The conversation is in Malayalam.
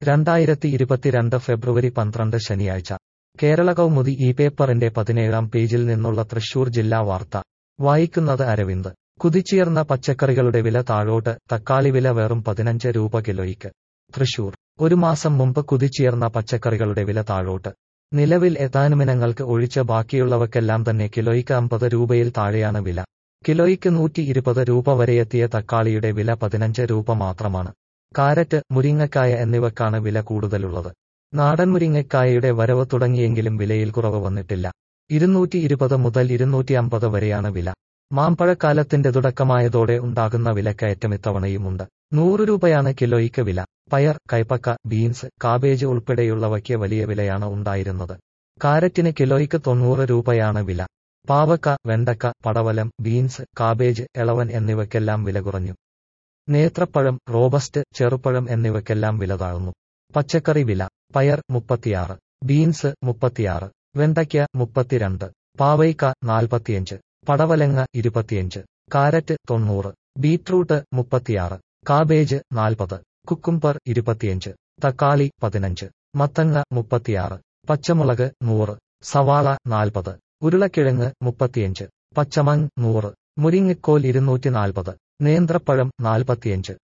രണ്ടായിരത്തി ഇരുപത്തിരണ്ട് ഫെബ്രുവരി പന്ത്രണ്ട് ശനിയാഴ്ച കേരള കൗമുദി ഈ പേപ്പറിന്റെ പതിനേഴാം പേജിൽ നിന്നുള്ള തൃശൂർ ജില്ലാ വാർത്ത വായിക്കുന്നത് അരവിന്ദ് കുതിച്ചുയർന്ന പച്ചക്കറികളുടെ വില താഴോട്ട് തക്കാളി വില വെറും പതിനഞ്ച് രൂപ കിലോയ്ക്ക് തൃശൂർ ഒരു മാസം മുമ്പ് കുതിച്ചുയർന്ന പച്ചക്കറികളുടെ വില താഴോട്ട് നിലവിൽ ഏതാനുമിനങ്ങൾക്ക് ഒഴിച്ച് ബാക്കിയുള്ളവക്കെല്ലാം തന്നെ കിലോയ്ക്ക് അമ്പത് രൂപയിൽ താഴെയാണ് വില കിലോയ്ക്ക് നൂറ്റി ഇരുപത് രൂപ വരെയെത്തിയ തക്കാളിയുടെ വില പതിനഞ്ച് രൂപ മാത്രമാണ് കാരറ്റ് മുരിങ്ങക്കായ എന്നിവക്കാണ് വില കൂടുതലുള്ളത് നാടൻ മുരിങ്ങക്കായയുടെ വരവ് തുടങ്ങിയെങ്കിലും വിലയിൽ കുറവ് വന്നിട്ടില്ല ഇരുന്നൂറ്റി ഇരുപത് മുതൽ ഇരുന്നൂറ്റി അമ്പത് വരെയാണ് വില മാമ്പഴക്കാലത്തിന്റെ തുടക്കമായതോടെ ഉണ്ടാകുന്ന വിലക്കയറ്റം ഇത്തവണയുമുണ്ട് നൂറ് രൂപയാണ് കിലോയ്ക്ക് വില പയർ കൈപ്പക്ക ബീൻസ് കാബേജ് ഉൾപ്പെടെയുള്ളവയ്ക്ക് വലിയ വിലയാണ് ഉണ്ടായിരുന്നത് കാരറ്റിന് കിലോയ്ക്ക് തൊണ്ണൂറ് രൂപയാണ് വില പാവക്ക വെണ്ടക്ക പടവലം ബീൻസ് കാബേജ് എളവൻ എന്നിവയ്ക്കെല്ലാം വില കുറഞ്ഞു നേത്രപ്പഴം റോബസ്റ്റ് ചെറുപ്പഴം എന്നിവയ്ക്കെല്ലാം വില താഴ്ന്നു പച്ചക്കറി വില പയർ മുപ്പത്തിയാറ് ബീൻസ് മുപ്പത്തിയാറ് വെണ്ടയ്ക്ക മുപ്പത്തിരണ്ട് പാവയ്ക്ക നാൽപ്പത്തിയഞ്ച് പടവലങ്ങ ഇരുപത്തിയഞ്ച് കാരറ്റ് തൊണ്ണൂറ് ബീറ്റ്റൂട്ട് മുപ്പത്തിയാറ് കാബേജ് നാൽപ്പത് കുക്കുംബർ ഇരുപത്തിയഞ്ച് തക്കാളി പതിനഞ്ച് മത്തങ്ങ മുപ്പത്തിയാറ് പച്ചമുളക് നൂറ് സവാള നാൽപ്പത് ഉരുളക്കിഴങ്ങ് മുപ്പത്തിയഞ്ച് പച്ചമങ് നൂറ് മുരിങ്ങക്കോൽ ഇരുന്നൂറ്റി നാൽപ്പത് നേന്ത്രപ്പഴം നാൽപ്പത്തിയഞ്ച്